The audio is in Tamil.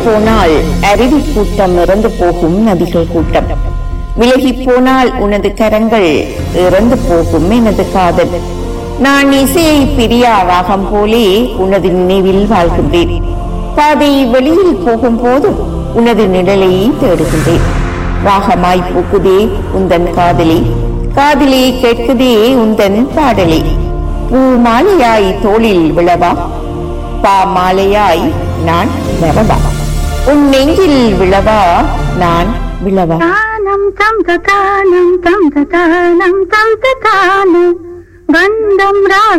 போனால் அருவி கூட்டம் இறந்து போகும் நதிகள் கூட்டம் விலகி போனால் உனது கரங்கள் இறந்து போகும் எனது காதல் நான் இசையை பிரியா ராகம் போலே உனது நினைவில் வாழ்கின்றேன் பாதை வெளியில் போகும் போதும் உனது நிழலை தேடுகின்றேன் ராகமாய் பூக்குதே உந்தன் காதலி காதலி கேட்குதே உந்தன் பாடலே பூ மாலையாய் தோளில் விழவா பா மாலையாய் நான் வரவா உன் நெஞ்சில் விழவா நான் விழவா தானம் தம் தானம் தம் தானம் தம் தானம் கந்தம் ராக